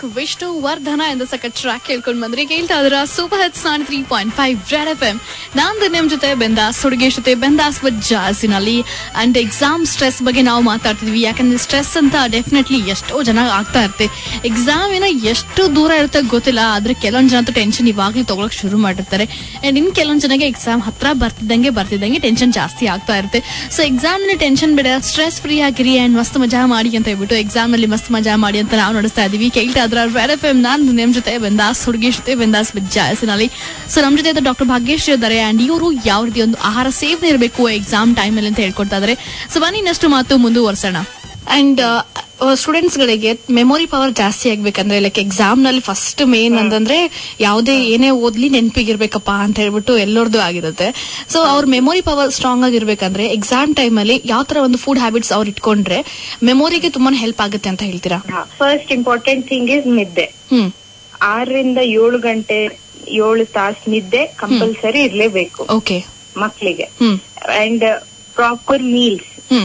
Back Vishnu ವರ್ಧನ ಎಂದ ಸಕ track ಕೇಳ್ಕೊಂಡ್ ಬಂದ್ರಿ ಕೇಳ್ತಾ ಇದ್ರ ಸೂಪರ್ ಹಿಟ್ಸ್ ನಾನ್ three point five red F M ನಾಂದು ನಿಮ್ ಜೊತೆ ಬೆಂದಾಸ್ ಹುಡುಗಿ ಜೊತೆ ಬೆಂದಾಸ್ ಬಟ್ ಜಾಸ್ತಿನಲ್ಲಿ ಅಂಡ್ ಎಕ್ಸಾಮ್ ಸ್ಟ್ರೆಸ್ ಬಗ್ಗೆ ನಾವು ಮಾತಾಡ್ತಿದ್ವಿ ಯಾಕಂದ್ರೆ ಸ್ಟ್ರೆಸ್ ಅಂತ ಡೆಫಿನೆಟ್ಲಿ ಎಷ್ಟೋ ಜನ ಆಗ್ತಾ ಇರುತ್ತೆ ಎಕ್ಸಾಮ್ ಏನೋ ಎಷ್ಟು ದೂರ ಇರುತ್ತೆ ಗೊತ್ತಿಲ್ಲ ಆದ್ರೆ ಕೆಲವೊಂದ್ ಜನ ಟೆನ್ಷನ್ ಇವಾಗ್ಲೂ ತಗೊಳಕ್ ಶುರು ಮಾಡಿರ್ತಾರೆ ಅಂಡ್ ಇನ್ ಕೆಲವೊಂದ್ ಜನಗೆ ಎಕ್ಸಾಮ್ ಹತ್ರ ಬರ್ತಿದ್ದಂಗೆ ಬರ್ತಿದ್ದಂಗೆ ಟೆನ್ಷನ್ ಜಾಸ್ತಿ ಆಗ್ತಾ ಇರುತ್ತೆ ಸೊ ಎಕ್ಸಾಮ್ ನಲ್ಲಿ ಟೆನ್ಷನ್ ಬೇಡ ಸ್ಟ್ರೆಸ್ ಫ್ರೀ ಆಗಿರಿ ಅಂಡ್ ಮಸ್ತ್ ಮಜಾ ಮಾಡಿ ಅಂತ ಹೇಳ್ಬಿಟ್ಟು ಎಕ್ಸಾಮ್ ನಲ್ಲಿ ಮಸ್ತ್ ಮಜಾ ಮಾಡಿ ಅಂತ ನಾವು ನಡೆಸ್ತಾ ಇದೀವಿ ಕೇಳ್ತಾ ಇದ್ರ ರೆಡ್ ಎಫ್ ಎಂ ನಾನು ನಿಮ್ ಜೊತೆ ಬೆಂದಾಸ್ ಹುಡುಗಿ ಜೊತೆ ಬೆಂದಾಸ್ ಜಾಸ್ತಿನಲ್ಲಿ ಸೊ ನಮ್ ಜೊತೆ ಡಾಕ್ಟರ್ ಭಾಗ್ಯಶ್ರೀ ಇದ್ದಾರೆ ಅಂಡ್ ಇವರು ಯಾವ ರೀತಿ ಒಂದು ಆಹಾರ ಸೇವನೆ ಇರಬೇಕು ಎಕ್ಸಾಮ್ ಟೈಮ್ ಅಲ್ಲಿ ಅಂತ ಹೇಳ್ಕೊಡ್ತಾ ಇದಾರೆ ಸೊ ಬನ್ನಿ ಇನ್ನಷ್ಟು ಮಾತು ಮುಂದುವರ್ಸೋಣ ಅಂಡ್ ಸ್ಟೂಡೆಂಟ್ಸ್ ಗಳಿಗೆ ಮೆಮೊರಿ ಪವರ್ ಜಾಸ್ತಿ ಆಗ್ಬೇಕಂದ್ರೆ ಲೈಕ್ ಎಕ್ಸಾಮ್ ನಲ್ಲಿ ಫಸ್ಟ್ ಮೇನ್ ಅಂತಂದ್ರೆ ಯಾವುದೇ ಏನೇ ಓದ್ಲಿ ನೆನಪಿಗಿರ್ಬೇಕಪ್ಪ ಅಂತ ಹೇಳ್ಬಿಟ್ಟು ಎಲ್ಲರದು ಆಗಿರುತ್ತೆ ಸೊ ಅವ್ರ ಮೆಮೊರಿ ಪವರ್ ಸ್ಟ್ರಾಂಗ್ ಆಗಿರ್ಬೇಕಂದ್ರೆ ಎಕ್ಸಾಮ್ ಟೈಮ್ ಅಲ್ಲಿ ಯಾವ ತರ ಒಂದು ಫುಡ್ ಹ್ಯಾಬಿಟ್ಸ್ ಅವ್ರು ಇಟ್ಕೊಂಡ್ರೆ ಮೆಮೊರಿಗೆ ತುಂಬಾನೇ ಹೆಲ್ಪ್ ಆಗುತ್ತೆ ಅಂತ ಹೇಳ್ತೀರಾ ಫಸ್ಟ್ ಇಂಪಾರ್ಟೆಂಟ್ ಥಿಂಗ್ ಇಸ್ ನಿದ್ದೆ ಹ್ಮ್ ಆರರಿಂದ ಏಳು ಗಂಟೆ ಏಳು ತಾಸು ನಿದ್ದೆ ಕಂಪಲ್ಸರಿ ಇರ್ಲೇಬೇಕು ಓಕೆ ಮಕ್ಕಳಿಗೆ hmm and proper meals hmm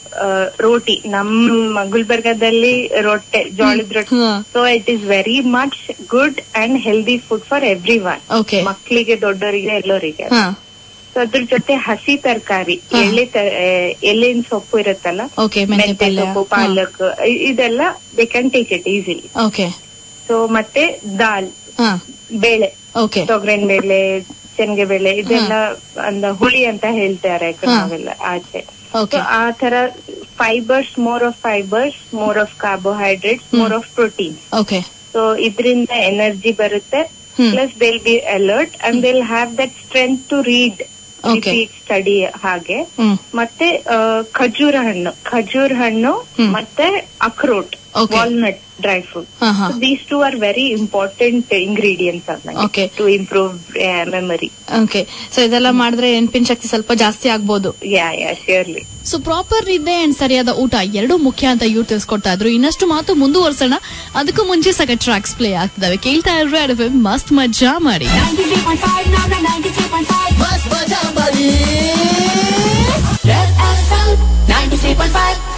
ರೋಟಿ ನಮ್ಮ ಗುಲ್ಬರ್ಗದಲ್ಲಿ ರೊಟ್ಟೆ ಜೋಳದ ರೊಟ್ಟೆ ಹಾ. So it is very much good and healthy food for every one okay ಮಕ್ಕಳಿಗೆ ದೊಡ್ಡವರಿಗೆ ಎಲ್ಲರಿಗೆ ಹಾ ಸೊ ಅದ್ರ ಜೊತೆ ಹಸಿ ತರಕಾರಿ ಎಲೆ ತ- ಆ, ಎಲೆನ್ ಸೊಪ್ಪು ಇರುತ್ತಲ್ಲ ಓಕೆ ಮೆಂತೆ ಮೆಂತೆ ಪಲ್ಯ ಸೊಪ್ಪು ಪಾಲಕ್ ಇ- ಇದೆಲ್ಲ they can take it easily okay so ಮತ್ತೆ ದಾಲ್ ಹಾ ಬೇಳೆ ಓಕೆ ತೊಗರಿನ ಬೇಳೆ ಶನಗೆ ಬೇಳೆ ಇದೆಲ್ಲ ಅಂದ ಹುಳಿ ಅಂತ ಹೇಳ್ತಾರೆ ಹಾ. ನಾವೆಲ್ಲ ಆಚೆ ಓಕೆ ಸೊ ಆ ತರ fibres more of fibres more of carbohydrates more of protein okay so ಇದರಿಂದ ಎನರ್ಜಿ ಬರುತ್ತೆ hmm. Plus they'll be alert and they'll have that strength to read Okay. Study ಹಾಗೆ ಹ್ಮ್ ಮತ್ತೆ ಆ, ಖಜೂರ ಹಣ್ಣು ಖಜೂರ್ ಹಣ್ಣು ಹ್ಮ್. ಮತ್ತೆ ಅಕ್ರೋಟ್ Okay. ವಾಲ್ನಟ್ ಡ್ರೈ ಫ್ರೂಟ್ ಹಾ ಹಾ these two are very important ingredients Okay. To improve memory okay so ಇದೆಲ್ಲ ಮಾಡಿದ್ರೆ ನೆನಪಿನ ಶಕ್ತಿ ಸ್ವಲ್ಪ ಜಾಸ್ತಿ ಆಗ್ಬೋದು yeah yeah surely so proper ನಿದ್ದೆ ಅಂಡ್ ಸರಿಯಾದ ಊಟ ಎರಡೂ ಮುಖ್ಯ ಅಂತ ಇವ್ರು ತಿಳಿಸ್ಕೊಡ್ತಾ ಇದ್ರು ಇನ್ನಷ್ಟು ಮಾತು ಮುಂದುವರ್ಸೋಣ ಅದಕ್ಕೂ ಮುಂಚೆ ಸಕ ಟ್ರ್ಯಾಕ್ಸ್ ಪ್ಲೇ ಆಗ್ತದವೆ ಕೇಳ್ತಾ ಇರೋ ಅಡವೆ ಮಸ್ತ್ ಮಜಾ ಮಾಡಿ 93.5 now 93.5 Bus Bajambari Red FM 93.5